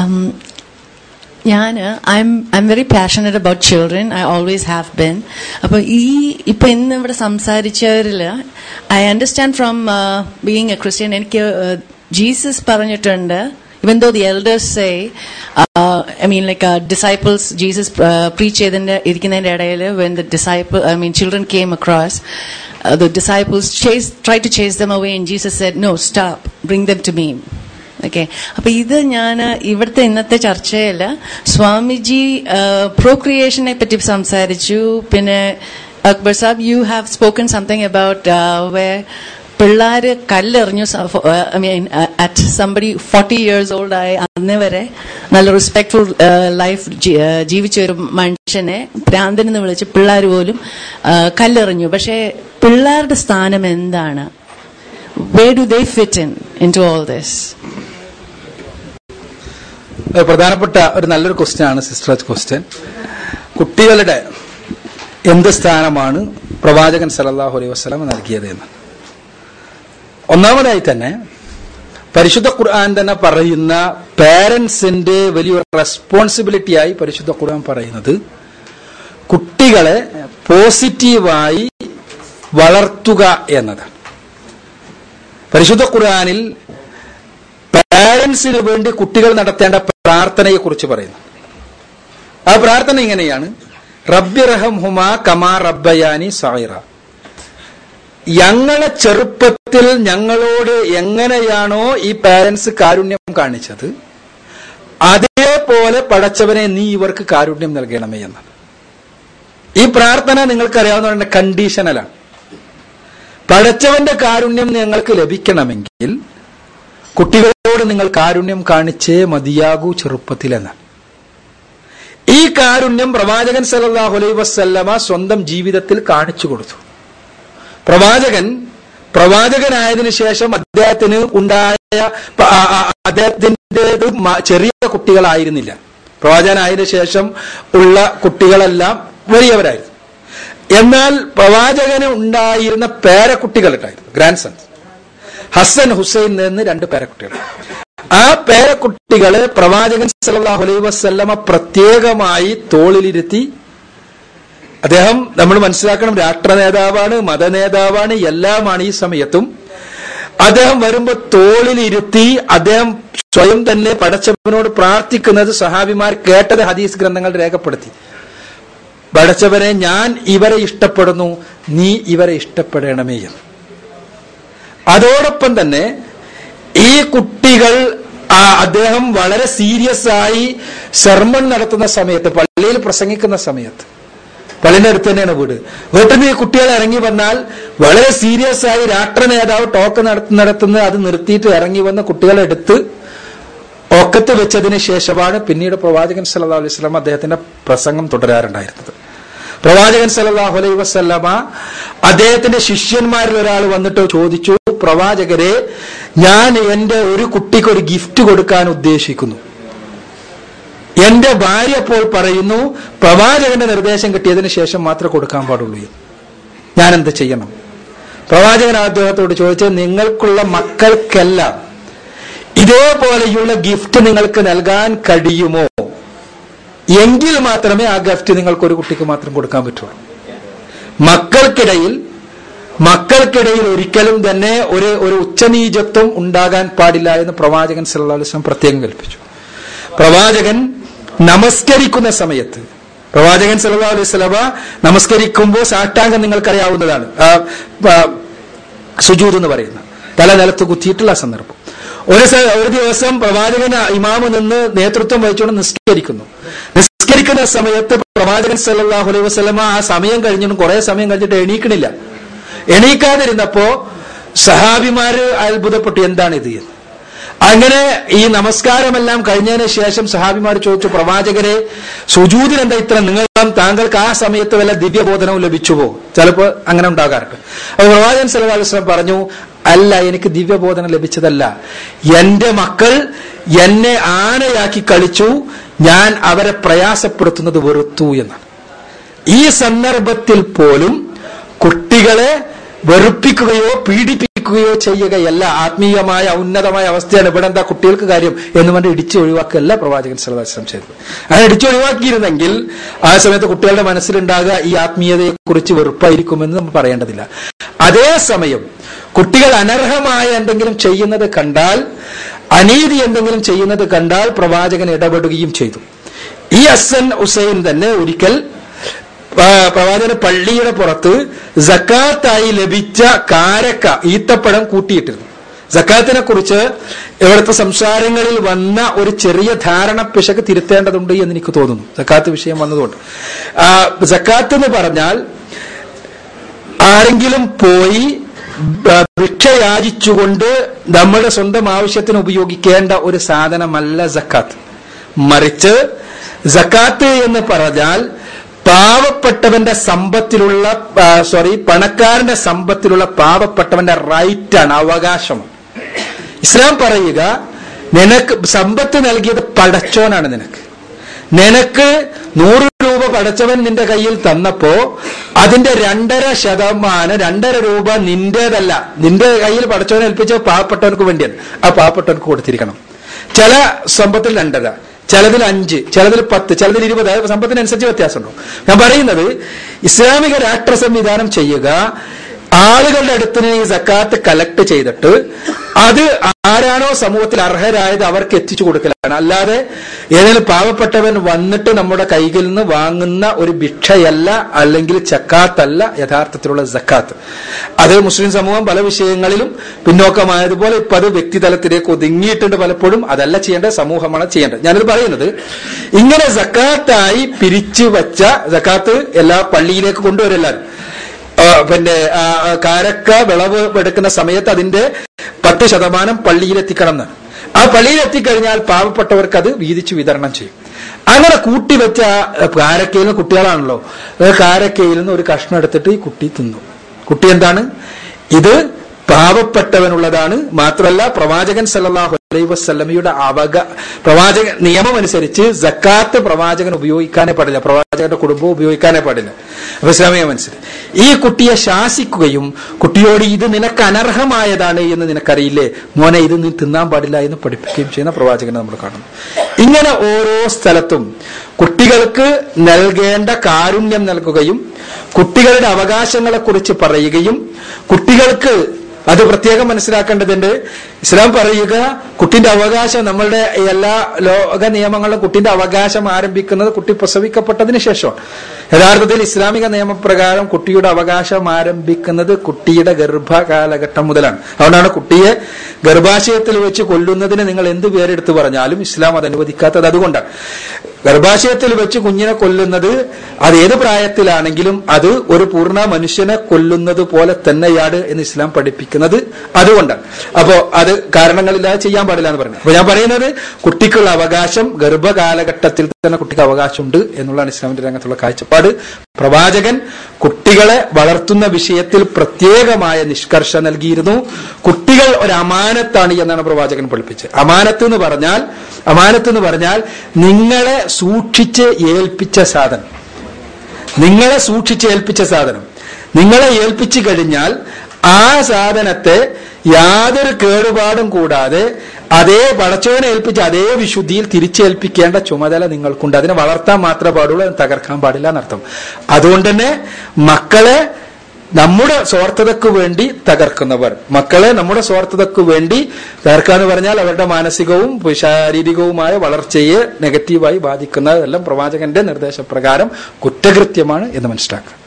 Um, ഞാൻ I am I am very passionate about children I always have been അപ്പോൾ ഈ ഇപ്പൊ ഇന്ന് ഇവിടെ സംസാരിച്ചവരിൽ I understand from being a Christian എനിക്ക് ജീസസ് പറഞ്ഞിട്ടുണ്ട് even though the elders say I mean like disciples Jesus preach ചെയ്തതിന്റെ ഇരിക്കുന്നതിന്റെ ഇടയിൽ when the disciple I mean children came across the disciples chase try to chase them away and Jesus said no stop bring them to me okay അപ്പൊ ഇത് ഞാൻ ഇവിടുത്തെ ഇന്നത്തെ ചർച്ചയിൽ സ്വാമിജി പ്രോക്രിയേഷനെ പറ്റി സംസാരിച്ചു പിന്നെ Akbar Saab you have spoken something about വേ പിള്ളേര് കല്ലെറിഞ്ഞു I mean at somebody forty years old ആയി അന്ന് വരെ നല്ല റെസ്പെക്ട്ഫുൾ ലൈഫ് ജീവിച്ച ഒരു മനുഷ്യനെ ഭ്രാന്തനെന്ന് വിളിച്ച് പിള്ളേർ പോലും കല്ലെറിഞ്ഞു പക്ഷേ പിള്ളേരുടെ സ്ഥാനം എന്താണ് where do they fit in into all this? ഒരു പ്രധാനപ്പെട്ട ഒരു നല്ലൊരു ക്വസ്റ്റ്യൻ ആണ് സിസ്റ്റർ ക്വസ്റ്റ്യൻ കുട്ടികളുടെ എന്ത് സ്ഥാനമാണ് പ്രവാചകൻ സല്ലല്ലാഹു അലൈഹി വസ്ലം നൽകിയത് എന്ന് ഒന്നാമതായി തന്നെ പരിശുദ്ധ ഖുർആൻ തന്നെ പറയുന്ന പേരൻസിന്റെ വലിയൊരു റെസ്പോൺസിബിലിറ്റിയായി പരിശുദ്ധ ഖുർആൻ പറയുന്നത് കുട്ടികളെ പോസിറ്റീവായി വളർത്തുക എന്നതാണ് പരിശുദ്ധ ഖുർആനിൽ പാരൻസിന് വേണ്ടി കുട്ടികൾ നടത്തേണ്ട പ്രാർത്ഥനയെ കുറിച്ച് പറയുന്നു ആ പ്രാർത്ഥന ഇങ്ങനെയാണ് റബ്ബി റഹം ഹുമാ കമാ റബ്ബയാനി സായിറ ഞങ്ങളെ ചെറുപ്പത്തിൽ ഞങ്ങളോട് എങ്ങനെയാണോ ഈ പാരൻസ് കാരുണ്യം കാണിച്ചത് അതേപോലെ പടച്ചവനെ നീ ഇവർക്ക് കാരുണ്യം നൽകണമേ എന്നാണ് ഈ പ്രാർത്ഥന നിങ്ങൾക്കറിയാവുന്ന കണ്ടീഷണലാണ് പടച്ചവന്റെ കാരുണ്യം നിങ്ങൾക്ക് ലഭിക്കണമെങ്കിൽ കുട്ടികളോട് നിങ്ങൾ കാരുണ്യം കാണിച്ചേ മതിയാകൂ ചെറുപ്പത്തിലെന്നാണ് ഈ കാരുണ്യം പ്രവാചകൻ സല്ലല്ലാഹു അലൈഹി വസല്ലമ സ്വന്തം ജീവിതത്തിൽ കാണിച്ചു കൊടുത്തു പ്രവാചകൻ പ്രവാചകനായതിനു ശേഷം അദ്ദേഹത്തിന് ഉണ്ടായ അദ്ദേഹത്തിന്റെ ചെറിയ കുട്ടികളായിരുന്നില്ല പ്രവാചകനായതിനു ശേഷം ഉള്ള കുട്ടികളെല്ലാം വലിയവരായിരുന്നു എന്നാൽ പ്രവാചകന് ഉണ്ടായിരുന്ന പേരക്കുട്ടികളുണ്ടായിരുന്നു ഗ്രാൻഡ് സൺസ് ഹസൻ ഹുസൈൻ എന്ന് രണ്ട് പേരക്കുട്ടികൾ ആ പേരക്കുട്ടികളെ പ്രവാചകൻ സല്ലല്ലാഹു അലൈഹി വസല്ലമ പ്രത്യേകമായി തോളിലിരുത്തി അദ്ദേഹം നമ്മൾ മനസ്സിലാക്കണം രാഷ്ട്ര നേതാവാണ് മത നേതാവാണ് എല്ലാമാണ് ഈ സമയത്തും അദ്ദേഹം വരുമ്പോ തോളിലിരുത്തി അദ്ദേഹം സ്വയം തന്നെ പടച്ചവനോട് പ്രാർത്ഥിക്കുന്നത് സഹാബിമാർ കേട്ടത് ഹദീസ് ഗ്രന്ഥങ്ങൾ രേഖപ്പെടുത്തി പടച്ചവനെ ഞാൻ ഇവരെ ഇഷ്ടപ്പെടുന്നു നീ ഇവരെ ഇഷ്ടപ്പെടണമേ എന്ന് അതോടൊപ്പം തന്നെ ഈ കുട്ടികൾ അദ്ദേഹം വളരെ സീരിയസ് ആയി ശർമ്മൺ നടത്തുന്ന സമയത്ത് പള്ളിയിൽ പ്രസംഗിക്കുന്ന സമയത്ത് പള്ളിന്റെ അടുത്ത് തന്നെയാണ് വീട് വീട്ടിൽ നിന്ന് ഈ കുട്ടികൾ ഇറങ്ങി വന്നാൽ വളരെ സീരിയസ് ആയി രാഷ്ട്ര നേതാവ് ടോക്ക് നടത്തി നടത്തുന്നത് അത് നിർത്തിയിട്ട് ഇറങ്ങി വന്ന കുട്ടികളെ എടുത്ത് ഒക്കത്ത് വെച്ചതിന് ശേഷമാണ് പിന്നീട് പ്രവാചകൻ സല്ലല്ലാഹു അലൈഹി വസല്ലം അദ്ദേഹത്തിന്റെ പ്രസംഗം തുടരാറുണ്ടായിരുന്നത് പ്രവാചകൻ സല്ലല്ലാഹു അലൈഹി വസല്ലമ അദ്ദേഹത്തിന്റെ ശിഷ്യന്മാരിൽ ഒരാൾ വന്നിട്ട് ചോദിച്ചു പ്രവാചകരെ ഞാൻ എന്റെ ഒരു കുട്ടിക്ക് ഒരു ഗിഫ്റ്റ് കൊടുക്കാൻ ഉദ്ദേശിക്കുന്നു എന്റെ ഭാര്യ അപ്പോൾ പറയുന്നു പ്രവാചകന്റെ നിർദ്ദേശം കിട്ടിയതിന് ശേഷം മാത്രമേ കൊടുക്കാൻ പാടുള്ളൂ ഞാൻ എന്ത് ചെയ്യണം പ്രവാചകൻ അദ്ദേഹത്തോട് ചോദിച്ചത് നിങ്ങൾക്കുള്ള മക്കൾക്കെല്ലാം ഇതേപോലെയുള്ള ഗിഫ്റ്റ് നിങ്ങൾക്ക് നൽകാൻ കഴിയുമോ എങ്കിൽ മാത്രമേ ആ ഗിഫ്റ്റ് നിങ്ങൾക്ക് ഒരു കുട്ടിക്ക് മാത്രം കൊടുക്കാൻ പറ്റുള്ളൂ മക്കൾക്കിടയിൽ മക്കൾക്കിടയിൽ ഒരിക്കലും തന്നെ ഒരു ഒരു ഉച്ചനീചത്വം ഉണ്ടാകാൻ പാടില്ല എന്ന് പ്രവാചകൻ സല്ലല്ലാഹു അലൈഹി വസല്ലം പ്രത്യേകം കൽപ്പിച്ചു പ്രവാചകൻ നമസ്കരിക്കുന്ന സമയത്ത് പ്രവാചകൻ സല്ലല്ലാഹു അലൈഹി വസല്ലമ നമസ്കരിക്കുമ്പോൾ സാഷ്ടാംഗം നിങ്ങൾക്കറിയാവുന്നതാണ് സുജൂദ് എന്ന് പറയുന്ന തല നിലത്ത് കുത്തിയിട്ടുള്ള സന്ദർഭം ഒരു ഒരു ദിവസം പ്രവാചകൻ ഇമാമ് നിന്ന് നേതൃത്വം വഹിച്ചുകൊണ്ട് നിസ്കരിക്കുന്നു നിസ്കരിക്കുന്ന സമയത്ത് പ്രവാചകൻ സല്ലല്ലാഹു അലൈഹി വസല്ലമ ആ സമയം കഴിഞ്ഞിട്ടും കുറെ സമയം കഴിഞ്ഞിട്ട് എണീക്കണില്ല എണീക്കാതിരുന്നപ്പോ സഹാബിമാര് അത്ഭുതപ്പെട്ടു എന്താണ് ഇത് എന്ന് അങ്ങനെ ഈ നമസ്കാരമെല്ലാം കഴിഞ്ഞതിന് ശേഷം സഹാബിമാർ ചോദിച്ചു പ്രവാചകരെ സുജൂതിന് എന്താ ഇത്ര നിങ്ങൾ താങ്കൾക്ക് ആ സമയത്ത് വല്ല ദിവ്യബോധനവും ലഭിച്ചുവോ ചിലപ്പോ അങ്ങനെ ഉണ്ടാകാറുണ്ട് അപ്പൊ പ്രവാചകൻ സല്ലല്ലാഹു അലൈഹി വസല്ലം പറഞ്ഞു അല്ല എനിക്ക് ദിവ്യബോധനം ലഭിച്ചതല്ല എന്റെ മക്കൾ എന്നെ ആനയാക്കി കളിച്ചു ഞാൻ അവരെ പ്രയാസപ്പെടുത്തുന്നത് വെറുത്തു എന്നാണ് ഈ സന്ദർഭത്തിൽ പോലും കുട്ടികളെ വെറുപ്പിക്കുകയോ പീഡിപ്പിക്കുകയോ ഇടിക്കുകയോ ചെയ്യുകയല്ല ആത്മീയമായ ഉന്നതമായ അവസ്ഥയാണ് ഇവിടെ എന്താ കുട്ടികൾക്ക് കാര്യം എന്ന് പറഞ്ഞ് ഇടിച്ചു ഒഴിവാക്കുകയല്ല പ്രവാചകൻ സലഹുസ്ലം ചെയ്തത് അങ്ങനെ ഇടിച്ചു ഒഴിവാക്കിയിരുന്നെങ്കിൽ ആ സമയത്ത് കുട്ടികളുടെ മനസ്സിലുണ്ടാകുക ഈ ആത്മീയതയെ കുറിച്ച് വെറുപ്പായിരിക്കുമെന്ന് നമ്മൾ പറയേണ്ടതില്ല അതേസമയം കുട്ടികൾ അനർഹമായ എന്തെങ്കിലും ചെയ്യുന്നത് കണ്ടാൽ അനീതി എന്തെങ്കിലും ചെയ്യുന്നത് കണ്ടാൽ പ്രവാചകൻ ഇടപെടുകയും ചെയ്തു ഈ അസൻ ഹുസൈൻ തന്നെ ഒരിക്കൽ ആ, പ്രവാചകന് പള്ളിയുടെ പുറത്ത് ജക്കാത്തായി ലഭിച്ച കാരക്ക ഈത്തപ്പഴം കൂട്ടിയിട്ടിരുന്നു ജക്കാത്തിനെ കുറിച്ച് ഇവിടുത്തെ സംസാരങ്ങളിൽ വന്ന ഒരു ചെറിയ ധാരണ പിശക് തിരുത്തേണ്ടതുണ്ട് എന്ന് എനിക്ക് തോന്നുന്നു ജക്കാത്ത് വിഷയം വന്നതുകൊണ്ട് ആ, ജക്കാത്ത് എന്ന് പറഞ്ഞാൽ ആരെങ്കിലും പോയി ബ- ഭിക്ഷ യാചിച്ചുകൊണ്ട് നമ്മുടെ സ്വന്തം ആവശ്യത്തിന് ഉപയോഗിക്കേണ്ട ഒരു സാധനമല്ല ജക്കാത്ത് മറിച്ച് ജക്കാത്ത് എന്ന് പറഞ്ഞാൽ പാവപ്പെട്ടവന്റെ സമ്പത്തിലുള്ള സോറി പണക്കാരന്റെ സമ്പത്തിലുള്ള പാവപ്പെട്ടവന്റെ റൈറ്റാണ് അവകാശമാണ് ഇസ്ലാം പറയുക നിനക്ക് സമ്പത്ത് നൽകിയത് പടച്ചോനാണ് നിനക്ക് നിനക്ക് നൂറ് രൂപ പടച്ചവൻ നിന്റെ കയ്യിൽ തന്നപ്പോ അതിന്റെ രണ്ടര ശതമാനം രണ്ടര രൂപ നിന്റേതല്ല നിന്റെ കയ്യിൽ പടച്ചവനെ ഏൽപ്പിച്ച പാവപ്പെട്ടവർക്ക് വേണ്ടിയാണ് ആ പാവപ്പെട്ടവർക്ക് കൊടുത്തിരിക്കണം ചില സമ്പത്തിൽ രണ്ടര ചിലതിൽ അഞ്ച് ചിലതിൽ പത്ത് ചിലതിൽ ഇരുപത് അതായത് സമ്പത്തിനനുസരിച്ച് വ്യത്യാസമുണ്ടോ ഞാൻ പറയുന്നത് ഇസ്ലാമിക രാഷ്ട്ര സംവിധാനം ചെയ്യുക ആളുകളുടെ അടുത്ത് നിന്ന് ഈ സക്കാത്ത് കളക്ട് ചെയ്തിട്ട് അത് ആരാണോ സമൂഹത്തിൽ അർഹരായത് അവർക്ക് എത്തിച്ചു കൊടുക്കലാണ് അല്ലാതെ ഏതെങ്കിലും പാവപ്പെട്ടവൻ വന്നിട്ട് നമ്മുടെ കൈകളിൽ നിന്ന് വാങ്ങുന്ന ഒരു ഭിക്ഷയല്ല അല്ലെങ്കിൽ ചക്കാത്തല്ല യഥാർത്ഥത്തിലുള്ള സക്കാത്ത് അത് മുസ്ലിം സമൂഹം പല വിഷയങ്ങളിലും പിന്നോക്കമായതുപോലെ ഇപ്പൊ അത് വ്യക്തിതലത്തിലേക്ക് ഒതുങ്ങിയിട്ടുണ്ട് പലപ്പോഴും അതല്ല ചെയ്യേണ്ടത് സമൂഹമാണ് ചെയ്യേണ്ടത് ഞാനിത് പറയുന്നത് ഇങ്ങനെ സക്കാത്തായി പിരിച്ചു വച്ച സക്കാത്ത് എല്ലാ പള്ളിയിലേക്ക് കൊണ്ടുവരെല്ലാരും ആ, പിന്നെ ആ, ആ, കാരക്ക വിളവ് എടുക്കുന്ന സമയത്ത് അതിന്റെ പത്ത് ശതമാനം പള്ളിയിലെത്തിക്കണം എന്ന് ആ പള്ളിയിലെത്തിക്കഴിഞ്ഞാൽ പാവപ്പെട്ടവർക്ക് അത് വീതിച്ചു വിതരണം ചെയ്യും അങ്ങനെ കൂട്ടിവെച്ച ആ, കാരക്കയിൽ നിന്ന് കുട്ടികളാണല്ലോ ആ കാരക്കയിൽ നിന്ന് ഒരു കഷ്ണം എടുത്തിട്ട് ഈ കുട്ടി തിന്നു കുട്ടി എന്താണ് ഇത് പാവപ്പെട്ടവനുള്ളതാണ് മാത്രമല്ല പ്രവാചകൻ സല്ലല്ലാഹു അലൈഹി വസല്ലമയുടെ അവക പ്രവാചക നിയമം അനുസരിച്ച് ജക്കാത്ത് പ്രവാചകൻ ഉപയോഗിക്കാനേ പാടില്ല പ്രവാചകന്റെ കുടുംബം ഉപയോഗിക്കാനേ പാടില്ല അപ്പൊ ഇസ്ലാമിക അനുസരിച്ച് ഈ കുട്ടിയെ ശാസിക്കുകയും കുട്ടിയോട് ഇത് നിനക്ക് അനർഹമായതാണ് എന്ന് നിനക്കറിയില്ലേ മോനെ ഇത് നീ തിന്നാൻ പാടില്ല എന്ന് പഠിപ്പിക്കുകയും ചെയ്യുന്ന പ്രവാചകനെ നമ്മൾ കാണുന്നു ഇങ്ങനെ ഓരോ സ്ഥലത്തും കുട്ടികൾക്ക് നൽകേണ്ട കാരുണ്യം നൽകുകയും കുട്ടികളുടെ അവകാശങ്ങളെ കുറിച്ച് പറയുകയും കുട്ടികൾക്ക് അത് പ്രത്യേകം മനസ്സിലാക്കേണ്ടതുണ്ട് ഇസ്ലാം പറയുക കുട്ടിന്റെ അവകാശം നമ്മളുടെ എല്ലാ ലോക നിയമങ്ങളിലും കുട്ടിന്റെ അവകാശം ആരംഭിക്കുന്നത് കുട്ടി പ്രസവിക്കപ്പെട്ടതിന് ശേഷമാണ് യഥാർത്ഥത്തിൽ ഇസ്ലാമിക നിയമപ്രകാരം കുട്ടിയുടെ അവകാശം ആരംഭിക്കുന്നത് കുട്ടിയുടെ ഗർഭകാലഘട്ടം മുതലാണ് അതുകൊണ്ടാണ് കുട്ടിയെ ഗർഭാശയത്തിൽ വെച്ച് കൊല്ലുന്നതിന് നിങ്ങൾ എന്ത് പേരെടുത്ത് പറഞ്ഞാലും ഇസ്ലാം അത് അനുവദിക്കാത്തത് അതുകൊണ്ടാണ് ഗർഭാശയത്തിൽ വെച്ച് കുഞ്ഞിനെ കൊല്ലുന്നത് അത് ഏത് പ്രായത്തിലാണെങ്കിലും അത് ഒരു പൂർണ്ണ മനുഷ്യനെ കൊല്ലുന്നത് പോലെ തന്നെയാണ് എന്ന് ഇസ്ലാം പഠിപ്പിക്കുന്നത് അതുകൊണ്ടാണ് അപ്പോ അത് കാരണങ്ങളില്ലാതെ ചെയ്യാൻ പാടില്ല എന്ന് പറയുന്നത് അപ്പൊ ഞാൻ പറയുന്നത് കുട്ടിക്കുള്ള അവകാശം ഗർഭകാലഘട്ടത്തിൽ തന്നെ കുട്ടിക്ക് അവകാശമുണ്ട് എന്നുള്ളതാണ് ഇസ്ലാമിന്റെ രംഗത്തുള്ള കാഴ്ചപ്പാട് പ്രവാചകൻ കുട്ടികളെ വളർത്തുന്ന വിഷയത്തിൽ പ്രത്യേകമായ നിഷ്കർഷ നൽകിയിരുന്നു കുട്ടികൾ ഒരു അമാനത്താണ് എന്നാണ് പ്രവാചകൻ പഠിപ്പിച്ചത് അമാനത്ത് എന്ന് പറഞ്ഞാൽ അമാനത്ത് എന്ന് പറഞ്ഞാൽ നിങ്ങളെ സൂക്ഷിച്ച് ഏൽപ്പിച്ച സാധനം നിങ്ങളെ സൂക്ഷിച്ച് ഏൽപ്പിച്ച സാധനം നിങ്ങളെ ഏൽപ്പിച്ചു കഴിഞ്ഞാൽ ആ സാധനത്തെ യാതൊരു കേടുപാടും കൂടാതെ അതേ പടച്ചവനെ ഏൽപ്പിച്ച അതേ വിശുദ്ധിയിൽ തിരിച്ചേൽപ്പിക്കേണ്ട ചുമതല നിങ്ങൾക്കുണ്ട് അതിനെ വളർത്താൻ മാത്രമേ പാടുള്ളൂ അതിനെ തകർക്കാൻ പാടില്ല എന്നർത്ഥം അതുകൊണ്ട് തന്നെ മക്കളെ നമ്മുടെ സ്വാർത്ഥതയ്ക്ക് വേണ്ടി തകർക്കുന്നവർ മക്കളെ നമ്മുടെ സ്വാർത്ഥതയ്ക്ക് വേണ്ടി തകർക്കാന്ന് പറഞ്ഞാൽ അവരുടെ മാനസികവും ശാരീരികവുമായ വളർച്ചയെ നെഗറ്റീവായി ബാധിക്കുന്നതെല്ലാം പ്രവാചകന്റെ നിർദ്ദേശപ്രകാരം കുറ്റകൃത്യമാണ് എന്ന് മനസ്സിലാക്കുക